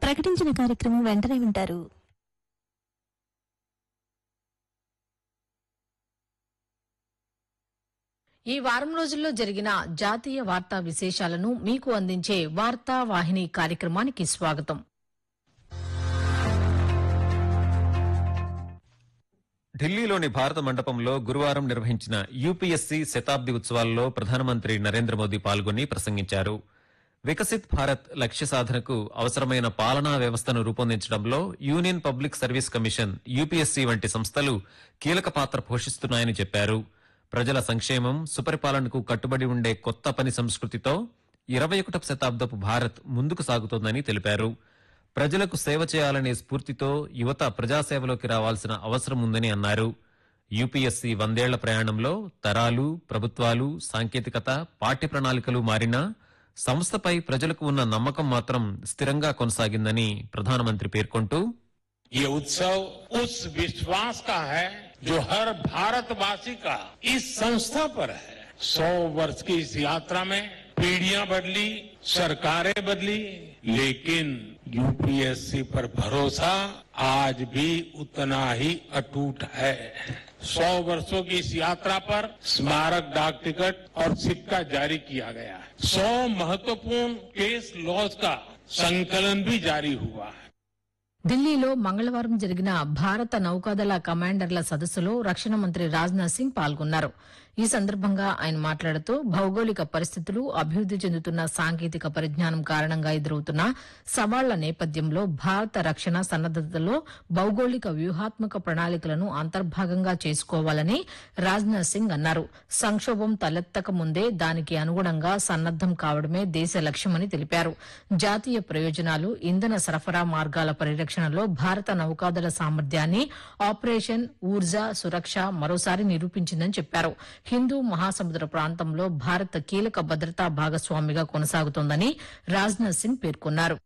ప్రకటించిన కార్యక్రమం వెంటనే వింటారు ఈ వారం రోజుల్లో జరిగిన జాతీయ వార్తా విశేషాలను మీకు అందించే వార్తా వాహిని కార్యక్రమానికి స్వాగతం ఢిల్లీలోని భారత మండపంలో గురువారం నిర్వహించిన యూపీఎస్సీ శతాబ్ది ఉత్సవాల్లో ప్రధానమంత్రి నరేంద్ర మోదీ పాల్గొని ప్రసంగించారు వికసిత్ భారత్ లక్ష్య సాధనకు అవసరమైన పాలనా వ్యవస్థను రూపొందించడంలో union public service commission UPSC వంటి సంస్థలు కీలక పాత్ర పోషిస్తున్నాయని చెప్పారు ప్రజల సంక్షేమం సుపరిపాలనకు కట్టుబడి ఉండే కొత్త పని సంస్కృతితో ఇరవై ఒకటవ శతాబ్దపు భారత్ ముందుకు సాగుతోందని తెలిపారు ప్రజలకు సేవ చేయాలనే స్ఫూర్తితో యువత ప్రజాసేవలోకి రావాల్సిన అవసరం ఉందని అన్నారు యూపీఎస్సీ వందేళ్ల ప్రయాణంలో తరాలు ప్రభుత్వాలు సాంకేతికత పాఠ్య ప్రణాళికలు మారినా సంస్థపై ప్రజలకు ఉన్న నమ్మకం మాత్రం స్థిరంగా కొనసాగిందని ప్రధానమంత్రి పేర్కొంటూ ये उत्सव उस विश्वास का है जो हर भारतवासी का इस संस्था पर है सौ वर्ष की इस यात्रा में पीढ़ियां बदली सरकारें बदली लेकिन यूपीएससी पर भरोसा आज भी उतना ही अटूट है सौ वर्षों की इस यात्रा पर स्मारक डाक टिकट और सिक्का जारी किया गया है सौ महत्वपूर्ण केस लॉज का संकलन भी जारी हुआ है ఢిల్లీలో మంగళవారం జరిగిన భారత నౌకాదళ కమాండర్ల సదస్సులో రక్షణ మంత్రి రాజ్నాథ్ సింగ్ పాల్గొన్నారు ఈ సందర్భంగా ఆయన మాట్లాడుతూ భౌగోళిక పరిస్థితులు అభివృద్ది చెందుతున్న సాంకేతిక పరిజ్ఞానం కారణంగా ఎదురవుతున్న సవాళ్ల నేపథ్యంలో భారత రక్షణ సన్నద్దతలో భౌగోళిక వ్యూహాత్మక ప్రణాళికలను అంతర్భాగంగా చేసుకోవాలని రాజ్నాథ్ సింగ్ అన్నారు సంక్షోభం తలెత్తక ముందే దానికి అనుగుణంగా సన్నద్దం కావడమే దేశ లక్ష్యమని తెలిపారు జాతీయ ప్రయోజనాలు ఇంధన సరఫరా మార్గాల పరిరక్షణలో భారత నౌకాదళ సామర్థ్యాన్ని ఆపరేషన్ ఊర్జా సురక్ష మరోసారి నిరూపించిందని చెప్పారు హిందూ మహాసముద్ర ప్రాంతంలో భారత్ కీలక భద్రతా భాగస్వామిగా కొనసాగుతోందని రాజ్నాథ్ సింగ్ పేర్కొన్నారు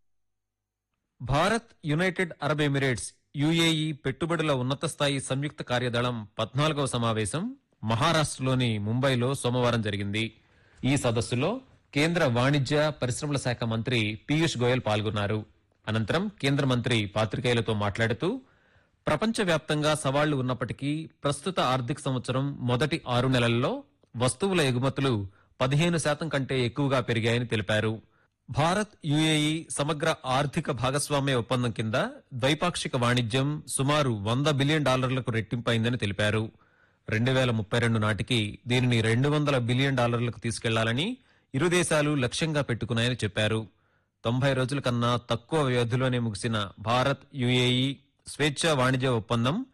Bharat united arab emirates UAE పెట్టుబడుల ఉన్నత స్థాయి సంయుక్త కార్యదళం పద్నాలుగవ సమావేశం మహారాష్ట్రలోని ముంబైలో సోమవారం జరిగింది ఈ సదస్సులో కేంద్ర వాణిజ్య పరిశ్రమల శాఖ మంత్రి పీయూష్ గోయల్ పాల్గొన్నారు అనంతరం కేంద్ర మంత్రి పాత్రికేయులతో మాట్లాడుతూ ప్రపంచవ్యాప్తంగా సవాళ్లు ఉన్నప్పటికీ ప్రస్తుత ఆర్థిక సంవత్సరం మొదటి ఆరు నెలల్లో వస్తువుల ఎగుమతులు పదిహేను శాతం కంటే ఎక్కువగా పెరిగాయని తెలిపారు భారత్ యుఏఈ సమగ్ర ఆర్థిక భాగస్వామ్య ఒప్పందం కింద ద్వైపాక్షిక వాణిజ్యం సుమారు వంద బిలియన్ డాలర్లకు రెట్టింపైందని తెలిపారు రెండు వేల ముప్పై రెండు నాటికి దీనిని రెండు వందల బిలియన్ డాలర్లకు తీసుకెళ్లాలని ఇరు దేశాలు లక్ష్యంగా పెట్టుకున్నాయని చెప్పారు తొంభై రోజుల కన్నా తక్కువ వ్యవధిలోనే ముగిసిన భారత్ యుఏఈ స్వేచ్ఛ వాణిజ్య ఒప్పందం